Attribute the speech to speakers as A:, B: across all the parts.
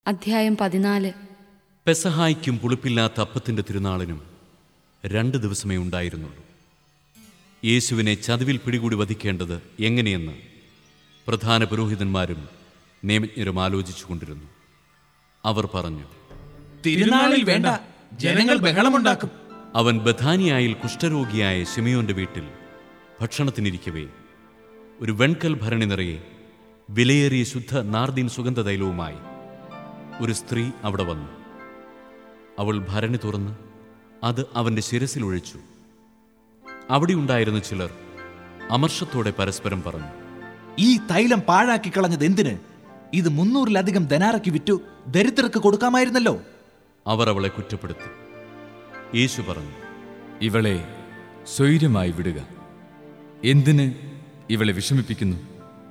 A: അധ്യായം പതിനാല്
B: പെസഹായ്ക്കും പുളിപ്പില്ലാത്ത അപ്പത്തിൻ്റെ തിരുനാളിനും രണ്ട് ദിവസമേ ഉണ്ടായിരുന്നുള്ളൂ യേശുവിനെ ചതിവിൽ പിടികൂടി വധിക്കേണ്ടത് എങ്ങനെയെന്ന് പ്രധാന പുരോഹിതന്മാരും നിയമജ്ഞരും ആലോചിച്ചു കൊണ്ടിരുന്നു അവർ പറഞ്ഞു
C: തിരുനാളിൽ വേണ്ട ജനങ്ങൾ ബഹളമുണ്ടാക്കും
B: അവൻ ബഥാനിയായിൽ കുഷ്ഠരോഗിയായ ഷിമിയോന്റെ വീട്ടിൽ ഭക്ഷണത്തിനിരിക്കവേ ഒരു വെൺകൽ ഭരണി നിറയെ വിലയേറിയ ശുദ്ധ നാർദീൻ സുഗന്ധതൈലവുമായി ഒരു സ്ത്രീ അവിടെ വന്നു അവൾ ഭരണി തുറന്ന് അത് അവന്റെ ശിരസിൽ ഒഴിച്ചു അവിടെ ഉണ്ടായിരുന്ന ചിലർ അമർഷത്തോടെ പരസ്പരം പറഞ്ഞു
C: ഈ തൈലം പാഴാക്കി കളഞ്ഞത് എന്തിന് ഇത് മുന്നൂറിലധികം ധനാറയ്ക്ക് വിറ്റു ദരിദ്രർക്ക് കൊടുക്കാമായിരുന്നല്ലോ
B: അവർ അവളെ കുറ്റപ്പെടുത്തി യേശു പറഞ്ഞു
D: ഇവളെ സ്വൈര്യമായി വിടുക എന്തിന് ഇവളെ വിഷമിപ്പിക്കുന്നു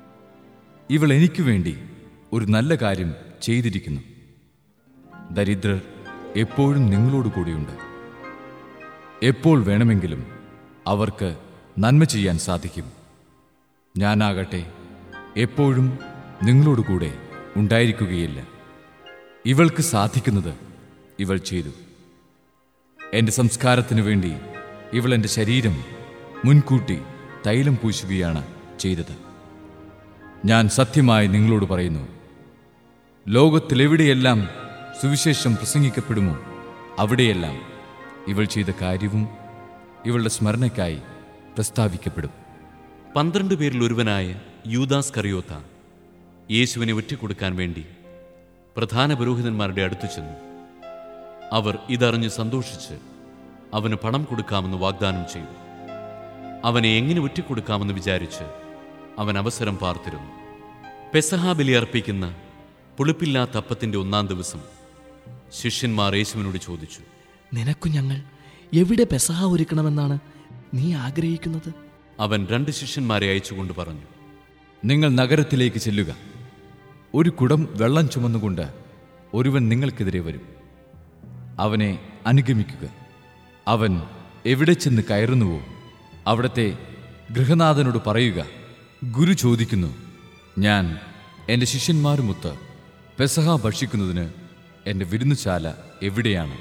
D: ഇവൾ എനിക്കു വേണ്ടി ഒരു നല്ല കാര്യം ചെയ്തിരിക്കുന്നു ദരിദ്രർ എപ്പോഴും നിങ്ങളോട് കൂടിയുണ്ട് എപ്പോൾ വേണമെങ്കിലും അവർക്ക് നന്മ ചെയ്യാൻ സാധിക്കും ഞാനാകട്ടെ എപ്പോഴും നിങ്ങളോട് കൂടെ ഉണ്ടായിരിക്കുകയില്ല ഇവൾക്ക് സാധിക്കുന്നത് ഇവൾ ചെയ്തു എന്റെ സംസ്കാരത്തിനു വേണ്ടി ഇവൾ എന്റെ ശരീരം മുൻകൂട്ടി തൈലം പൂശുകയാണ് ചെയ്തത് ഞാൻ സത്യമായി നിങ്ങളോട് പറയുന്നു ലോകത്തിലെവിടെയെല്ലാം സുവിശേഷം പ്രസംഗിക്കപ്പെടുമോ അവിടെയെല്ലാം ഇവൾ ചെയ്ത കാര്യവും ഇവളുടെ സ്മരണയ്ക്കായി പ്രസ്താവിക്കപ്പെടും
B: പന്ത്രണ്ട് പേരിൽ ഒരുവനായ യൂദാസ് കറിയോത്ത യേശുവിനെ ഒറ്റിക്കൊടുക്കാൻ വേണ്ടി പ്രധാന പുരോഹിതന്മാരുടെ അടുത്തു ചെന്നു അവർ ഇതറിഞ്ഞ് സന്തോഷിച്ച് അവന് പണം കൊടുക്കാമെന്ന് വാഗ്ദാനം ചെയ്തു അവനെ എങ്ങനെ ഒറ്റിക്കൊടുക്കാമെന്ന് വിചാരിച്ച് അവൻ അവസരം പാർത്തിരുന്നു പെസഹാ ബലി അർപ്പിക്കുന്ന പുളിപ്പില്ലാത്ത അപ്പത്തിന്റെ ഒന്നാം ദിവസം ശിഷ്യന്മാർ യേശുവിനോട് ചോദിച്ചു
E: നിനക്കു ഞങ്ങൾ എവിടെ പെസഹ ഒരുക്കണമെന്നാണ് നീ ആഗ്രഹിക്കുന്നത്
B: അവൻ രണ്ട് ശിഷ്യന്മാരെ അയച്ചുകൊണ്ട് പറഞ്ഞു
D: നിങ്ങൾ നഗരത്തിലേക്ക് ചെല്ലുക ഒരു കുടം വെള്ളം ചുമന്നുകൊണ്ട് ഒരുവൻ നിങ്ങൾക്കെതിരെ വരും അവനെ അനുഗമിക്കുക അവൻ എവിടെ ചെന്ന് കയറുന്നുവോ അവിടത്തെ ഗൃഹനാഥനോട് പറയുക ഗുരു ചോദിക്കുന്നു ഞാൻ എൻ്റെ ശിഷ്യന്മാരുമൊത്ത് പെസഹ ഭക്ഷിക്കുന്നതിന് എൻ്റെ വിരുന്നുശാല എവിടെയാണ്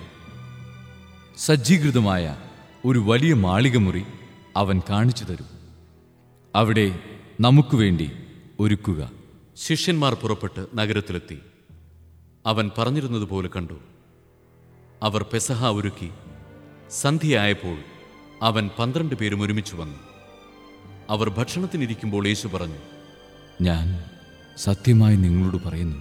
D: സജ്ജീകൃതമായ ഒരു വലിയ മാളികമുറി അവൻ കാണിച്ചു തരും അവിടെ നമുക്ക് വേണ്ടി ഒരുക്കുക
B: ശിഷ്യന്മാർ പുറപ്പെട്ട് നഗരത്തിലെത്തി അവൻ പറഞ്ഞിരുന്നതുപോലെ കണ്ടു അവർ പെസഹ ഒരുക്കി സന്ധ്യയായപ്പോൾ അവൻ പന്ത്രണ്ട് പേരും ഒരുമിച്ച് വന്നു അവർ ഭക്ഷണത്തിനിരിക്കുമ്പോൾ യേശു പറഞ്ഞു
D: ഞാൻ സത്യമായി നിങ്ങളോട് പറയുന്നു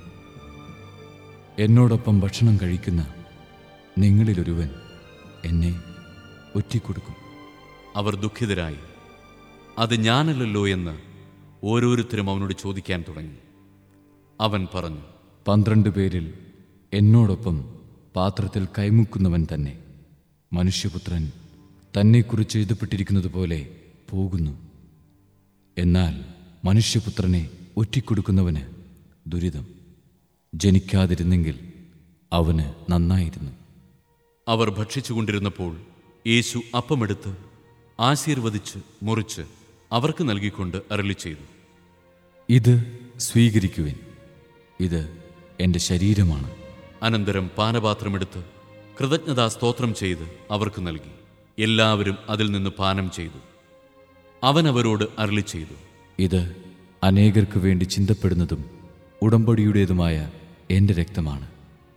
D: എന്നോടൊപ്പം ഭക്ഷണം കഴിക്കുന്ന നിങ്ങളിലൊരുവൻ എന്നെ ഒറ്റിക്കൊടുക്കും
B: അവർ ദുഃഖിതരായി അത് ഞാനല്ലല്ലോ എന്ന് ഓരോരുത്തരും അവനോട് ചോദിക്കാൻ തുടങ്ങി അവൻ പറഞ്ഞു
D: പന്ത്രണ്ട് പേരിൽ എന്നോടൊപ്പം പാത്രത്തിൽ കൈമുക്കുന്നവൻ തന്നെ മനുഷ്യപുത്രൻ തന്നെക്കുറിച്ച് എഴുതപ്പെട്ടിരിക്കുന്നത് പോലെ പോകുന്നു എന്നാൽ മനുഷ്യപുത്രനെ ഒറ്റിക്കൊടുക്കുന്നവന് ദുരിതം ജനിക്കാതിരുന്നെങ്കിൽ അവന് നന്നായിരുന്നു
B: അവർ ഭക്ഷിച്ചുകൊണ്ടിരുന്നപ്പോൾ യേശു അപ്പമെടുത്ത് ആശീർവദിച്ച് മുറിച്ച് അവർക്ക് നൽകിക്കൊണ്ട് അരളി ചെയ്തു
D: ഇത് സ്വീകരിക്കുവിൻ ഇത് എൻ്റെ ശരീരമാണ്
B: അനന്തരം പാനപാത്രമെടുത്ത് കൃതജ്ഞതാ സ്തോത്രം ചെയ്ത് അവർക്ക് നൽകി എല്ലാവരും അതിൽ നിന്ന് പാനം ചെയ്തു അവൻ അവരോട് അരളി ചെയ്തു
D: ഇത് അനേകർക്ക് വേണ്ടി ചിന്തപ്പെടുന്നതും ഉടമ്പടിയുടേതുമായ എൻ്റെ രക്തമാണ്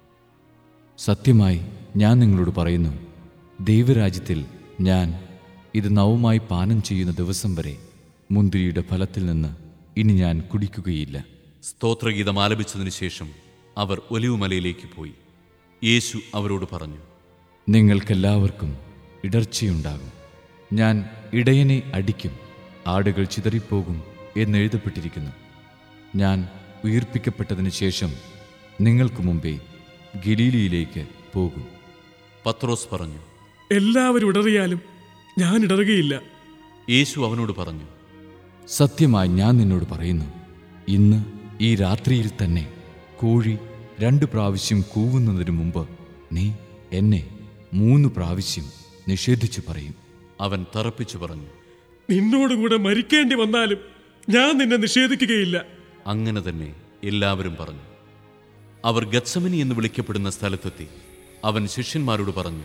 D: സത്യമായി ഞാൻ നിങ്ങളോട് പറയുന്നു ദൈവരാജ്യത്തിൽ ഞാൻ ഇത് നവമായി പാനം ചെയ്യുന്ന ദിവസം വരെ മുന്തിരിയുടെ ഫലത്തിൽ നിന്ന് ഇനി ഞാൻ കുടിക്കുകയില്ല
B: സ്തോത്രഗീതം ആലപിച്ചതിനു ശേഷം അവർ ഒലിവുമലയിലേക്ക് പോയി യേശു അവരോട് പറഞ്ഞു
D: നിങ്ങൾക്കെല്ലാവർക്കും ഇടർച്ചയുണ്ടാകും ഞാൻ ഇടയനെ അടിക്കും ആടുകൾ ചിതറിപ്പോകും എന്നെഴുതപ്പെട്ടിരിക്കുന്നു ഞാൻ ഉയർപ്പിക്കപ്പെട്ടതിന് ശേഷം നിങ്ങൾക്ക് മുമ്പേ ഗലീലിയിലേക്ക് പോകും
B: പത്രോസ് പറഞ്ഞു
F: എല്ലാവരും ഇടറിയാലും ഞാൻ ഇടറുകയില്ല
B: യേശു അവനോട് പറഞ്ഞു
D: സത്യമായി ഞാൻ നിന്നോട് പറയുന്നു ഇന്ന് ഈ രാത്രിയിൽ തന്നെ കോഴി രണ്ട് പ്രാവശ്യം കൂവുന്നതിനു മുമ്പ് നീ എന്നെ മൂന്ന് പ്രാവശ്യം നിഷേധിച്ചു പറയും
B: അവൻ തറപ്പിച്ചു പറഞ്ഞു
F: നിന്നോടും കൂടെ മരിക്കേണ്ടി വന്നാലും ഞാൻ നിന്നെ നിഷേധിക്കുകയില്ല
B: അങ്ങനെ തന്നെ എല്ലാവരും പറഞ്ഞു അവർ ഗത്സമനി എന്ന് വിളിക്കപ്പെടുന്ന സ്ഥലത്തെത്തി അവൻ ശിഷ്യന്മാരോട് പറഞ്ഞു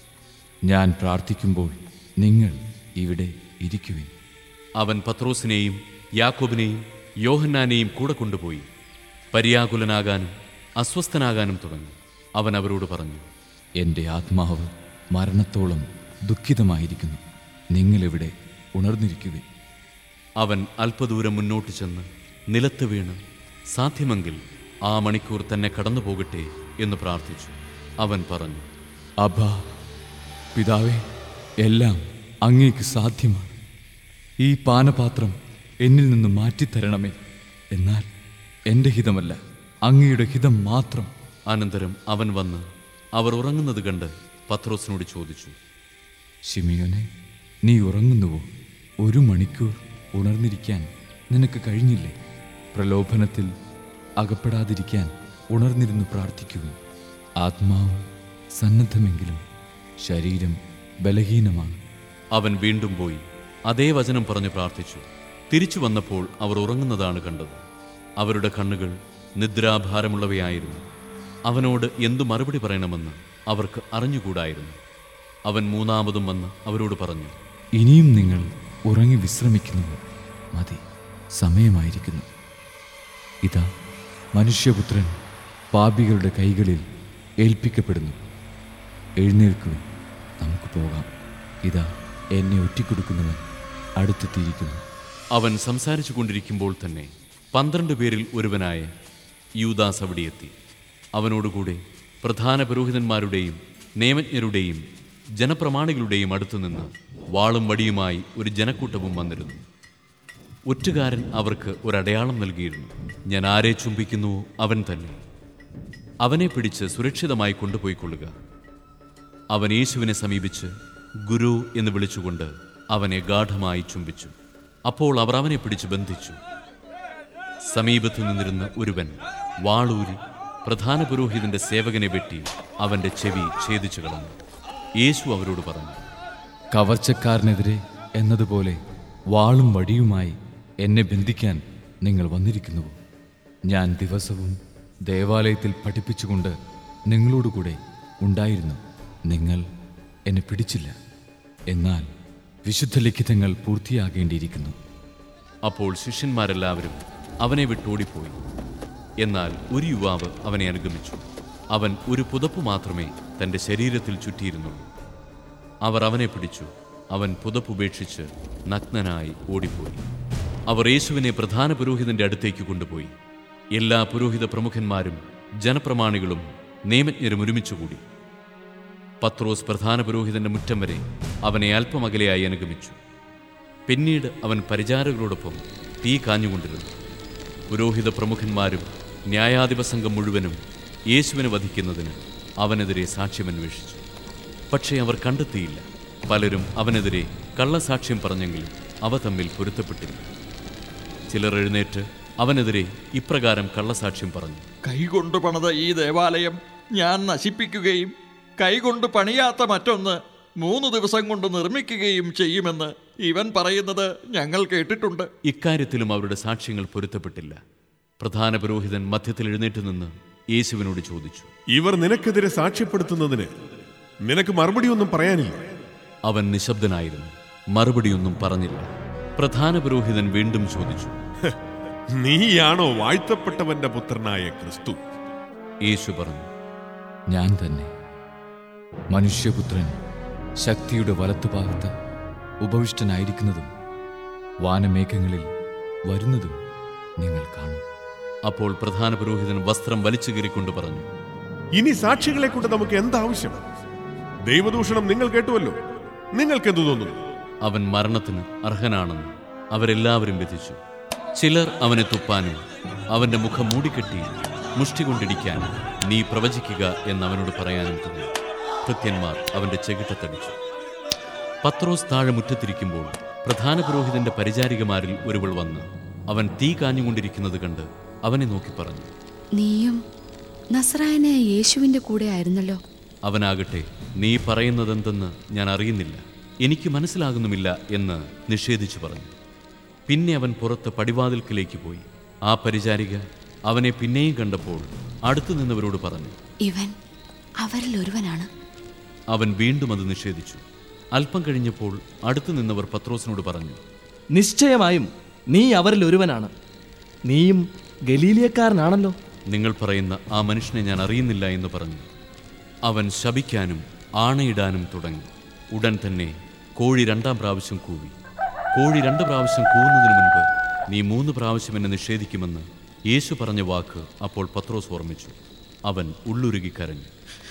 D: ഞാൻ പ്രാർത്ഥിക്കുമ്പോൾ നിങ്ങൾ ഇവിടെ ഇരിക്കുവിൻ
B: അവൻ പത്രോസിനെയും യാക്കോബിനെയും യോഹന്നാനെയും കൂടെ കൊണ്ടുപോയി പര്യാകുലനാകാനും അസ്വസ്ഥനാകാനും തുടങ്ങി അവൻ അവരോട് പറഞ്ഞു
D: എൻ്റെ ആത്മാവ് മരണത്തോളം ദുഃഖിതമായിരിക്കുന്നു നിങ്ങളിവിടെ ഉണർന്നിരിക്കുവിൻ
B: അവൻ അല്പദൂരം മുന്നോട്ട് ചെന്ന് നിലത്ത് വീണ് സാധ്യമെങ്കിൽ ആ മണിക്കൂർ തന്നെ കടന്നു പോകട്ടെ എന്ന് പ്രാർത്ഥിച്ചു അവൻ പറഞ്ഞു
D: അബ്ബാ പിതാവേ എല്ലാം അങ്ങേക്ക് സാധ്യമാണ് ഈ പാനപാത്രം എന്നിൽ നിന്ന് മാറ്റിത്തരണമേ എന്നാൽ എൻ്റെ ഹിതമല്ല അങ്ങയുടെ ഹിതം മാത്രം
B: അനന്തരം അവൻ വന്ന് അവർ ഉറങ്ങുന്നത് കണ്ട് പത്രോസിനോട് ചോദിച്ചു
D: ഷിമിയോനെ നീ ഉറങ്ങുന്നുവോ ഒരു മണിക്കൂർ ഉണർന്നിരിക്കാൻ നിനക്ക് കഴിഞ്ഞില്ലേ പ്രലോഭനത്തിൽ അകപ്പെടാതിരിക്കാൻ ഉണർന്നിരുന്ന് പ്രാർത്ഥിക്കുക ആത്മാവ് സന്നദ്ധമെങ്കിലും ശരീരം ബലഹീനമാണ്
B: അവൻ വീണ്ടും പോയി അതേ വചനം പറഞ്ഞ് പ്രാർത്ഥിച്ചു തിരിച്ചു വന്നപ്പോൾ അവർ ഉറങ്ങുന്നതാണ് കണ്ടത് അവരുടെ കണ്ണുകൾ നിദ്രാഭാരമുള്ളവയായിരുന്നു അവനോട് എന്തു മറുപടി പറയണമെന്ന് അവർക്ക് അറിഞ്ഞുകൂടായിരുന്നു അവൻ മൂന്നാമതും വന്ന് അവരോട് പറഞ്ഞു
D: ഇനിയും നിങ്ങൾ ഉറങ്ങി വിശ്രമിക്കുന്നു മതി സമയമായിരിക്കുന്നു ഇതാ മനുഷ്യപുത്രൻ പാപികളുടെ കൈകളിൽ ഏൽപ്പിക്കപ്പെടുന്നു എഴുന്നേൽക്കുവിൻ നമുക്ക് പോകാം ഇതാ എന്നെ ഒറ്റിക്കൊടുക്കുന്നവൻ അടുത്തെത്തിയിരിക്കുന്നു
B: അവൻ സംസാരിച്ചു കൊണ്ടിരിക്കുമ്പോൾ തന്നെ പന്ത്രണ്ട് പേരിൽ ഒരുവനായ യൂദാസ് അവിടെ എത്തി അവനോടുകൂടെ പ്രധാന പുരോഹിതന്മാരുടെയും നിയമജ്ഞരുടെയും ജനപ്രമാണികളുടെയും അടുത്തുനിന്ന് വാളും വടിയുമായി ഒരു ജനക്കൂട്ടവും വന്നിരുന്നു ഒറ്റുകാരൻ അവർക്ക് ഒരടയാളം നൽകിയിരുന്നു ഞാൻ ആരെ ചുംബിക്കുന്നുവോ അവൻ തന്നെ അവനെ പിടിച്ച് സുരക്ഷിതമായി കൊണ്ടുപോയിക്കൊള്ളുക അവൻ യേശുവിനെ സമീപിച്ച് ഗുരു എന്ന് വിളിച്ചുകൊണ്ട് അവനെ ഗാഠമായി ചുംബിച്ചു അപ്പോൾ അവർ അവനെ പിടിച്ച് ബന്ധിച്ചു സമീപത്തു നിന്നിരുന്ന ഒരുവൻ വാളൂരി പ്രധാന പുരോഹിതന്റെ സേവകനെ വെട്ടി അവന്റെ ചെവി ഛേദിച്ചു കളഞ്ഞു യേശു അവരോട് പറഞ്ഞു
D: കവർച്ചക്കാരനെതിരെ എന്നതുപോലെ വാളും വടിയുമായി എന്നെ ബന്ധിക്കാൻ നിങ്ങൾ വന്നിരിക്കുന്നുവോ ഞാൻ ദിവസവും ദേവാലയത്തിൽ പഠിപ്പിച്ചുകൊണ്ട് നിങ്ങളോടുകൂടെ ഉണ്ടായിരുന്നു നിങ്ങൾ എന്നെ പിടിച്ചില്ല എന്നാൽ വിശുദ്ധ ലിഖിതങ്ങൾ പൂർത്തിയാകേണ്ടിയിരിക്കുന്നു
B: അപ്പോൾ ശിഷ്യന്മാരെല്ലാവരും അവനെ വിട്ടോടിപ്പോയി എന്നാൽ ഒരു യുവാവ് അവനെ അനുഗമിച്ചു അവൻ ഒരു പുതപ്പ് മാത്രമേ തൻ്റെ ശരീരത്തിൽ ചുറ്റിയിരുന്നുള്ളൂ അവർ അവനെ പിടിച്ചു അവൻ പുതപ്പുപേക്ഷിച്ച് നഗ്നനായി ഓടിപ്പോയി അവർ യേശുവിനെ പ്രധാന പുരോഹിതന്റെ അടുത്തേക്ക് കൊണ്ടുപോയി എല്ലാ പുരോഹിത പ്രമുഖന്മാരും ജനപ്രമാണികളും നിയമജ്ഞരും ഒരുമിച്ചുകൂടി പത്രോസ് പ്രധാന പുരോഹിതന്റെ മുറ്റം വരെ അവനെ അല്പമകലെയായി അനുഗമിച്ചു പിന്നീട് അവൻ പരിചാരകരോടൊപ്പം തീ കാഞ്ഞുകൊണ്ടിരുന്നു പുരോഹിത പ്രമുഖന്മാരും ന്യായാധിപ സംഘം മുഴുവനും യേശുവിനെ വധിക്കുന്നതിന് അവനെതിരെ സാക്ഷ്യമന്വേഷിച്ചു പക്ഷേ അവർ കണ്ടെത്തിയില്ല പലരും അവനെതിരെ കള്ളസാക്ഷ്യം പറഞ്ഞെങ്കിലും അവ തമ്മിൽ പൊരുത്തപ്പെട്ടില്ല ചിലർ എഴുന്നേറ്റ് അവനെതിരെ ഇപ്രകാരം കള്ളസാക്ഷ്യം പറഞ്ഞു
A: കൈകൊണ്ട് പണിത ഈ ദേവാലയം ഞാൻ നശിപ്പിക്കുകയും കൈകൊണ്ട് പണിയാത്ത മറ്റൊന്ന് മൂന്ന് ദിവസം കൊണ്ട് നിർമ്മിക്കുകയും ചെയ്യുമെന്ന് ഇവൻ പറയുന്നത് ഞങ്ങൾ കേട്ടിട്ടുണ്ട്
B: ഇക്കാര്യത്തിലും അവരുടെ സാക്ഷ്യങ്ങൾ പൊരുത്തപ്പെട്ടില്ല പ്രധാന പുരോഹിതൻ മധ്യത്തിൽ എഴുന്നേറ്റ് നിന്ന് യേശുവിനോട് ചോദിച്ചു
F: ഇവർ നിനക്കെതിരെ സാക്ഷ്യപ്പെടുത്തുന്നതിന് നിനക്ക് മറുപടിയൊന്നും പറയാനില്ല
B: അവൻ നിശബ്ദനായിരുന്നു മറുപടിയൊന്നും പറഞ്ഞില്ല പ്രധാന പുരോഹിതൻ വീണ്ടും ചോദിച്ചു
F: നീയാണോ വാഴ്ത്തപ്പെട്ടവന്റെ പുത്രനായ ക്രിസ്തു
B: യേശു പറഞ്ഞു
D: ഞാൻ തന്നെ മനുഷ്യപുത്രൻ ശക്തിയുടെ വലത്തുഭാഗത്ത് ഉപവിഷ്ടനായിരിക്കുന്നതും വാനമേഘങ്ങളിൽ വരുന്നതും നിങ്ങൾ കാണും
B: അപ്പോൾ പ്രധാന പുരോഹിതൻ വസ്ത്രം വലിച്ചു കീറിക്കൊണ്ട് പറഞ്ഞു
F: ഇനി സാക്ഷികളെ കൊണ്ട് നമുക്ക് എന്താവശ്യം ദൈവദൂഷണം നിങ്ങൾ കേട്ടുവല്ലോ നിങ്ങൾക്ക് എന്തു തോന്നുന്നു
B: അവൻ മരണത്തിന് അർഹനാണെന്ന് അവരെല്ലാവരും വിധിച്ചു ചിലർ അവനെ തുപ്പാനും അവന്റെ മുഖം മൂടിക്കെട്ടി മുഷ്ടി കൊണ്ടിടിക്കാനും നീ പ്രവചിക്കുക എന്ന് അവനോട് പറയാനും തുടങ്ങി ഭൃത്യന്മാർ അവന്റെ ചെകിട്ടത്തടിച്ചു പത്രോസ് താഴെ മുറ്റത്തിരിക്കുമ്പോൾ പ്രധാന പുരോഹിതന്റെ പരിചാരികമാരിൽ ഒരുവൾ വന്ന് അവൻ തീ കാഞ്ഞുകൊണ്ടിരിക്കുന്നത് കണ്ട് അവനെ നോക്കി പറഞ്ഞു
G: നീയും നസ്രായനായ യേശുവിന്റെ കൂടെ ആയിരുന്നല്ലോ
B: അവനാകട്ടെ നീ പറയുന്നതെന്തെന്ന് ഞാൻ അറിയുന്നില്ല എനിക്ക് മനസ്സിലാകുന്നുമില്ല എന്ന് നിഷേധിച്ചു പറഞ്ഞു പിന്നെ അവൻ പുറത്ത് പടിവാതിൽക്കിലേക്ക് പോയി ആ പരിചാരിക അവനെ പിന്നെയും കണ്ടപ്പോൾ അടുത്തു നിന്നവരോട് പറഞ്ഞു
G: ഇവൻ അവരിൽ ഒരുവനാണ്
B: അവൻ വീണ്ടും അത് നിഷേധിച്ചു അല്പം കഴിഞ്ഞപ്പോൾ അടുത്തു നിന്നവർ പത്രോസിനോട് പറഞ്ഞു
E: നിശ്ചയമായും നീ അവരിൽ ഒരുവനാണ് നീയും ഗലീലിയക്കാരനാണല്ലോ
B: നിങ്ങൾ പറയുന്ന ആ മനുഷ്യനെ ഞാൻ അറിയുന്നില്ല എന്ന് പറഞ്ഞു അവൻ ശപിക്കാനും ആണയിടാനും തുടങ്ങി ഉടൻ തന്നെ കോഴി രണ്ടാം പ്രാവശ്യം കൂവി കോഴി രണ്ട് പ്രാവശ്യം കൂവുന്നതിന് മുൻപ് നീ മൂന്ന് പ്രാവശ്യം എന്നെ നിഷേധിക്കുമെന്ന് യേശു പറഞ്ഞ വാക്ക് അപ്പോൾ പത്രോസ് ഓർമ്മിച്ചു അവൻ ഉള്ളുരുകി കരഞ്ഞു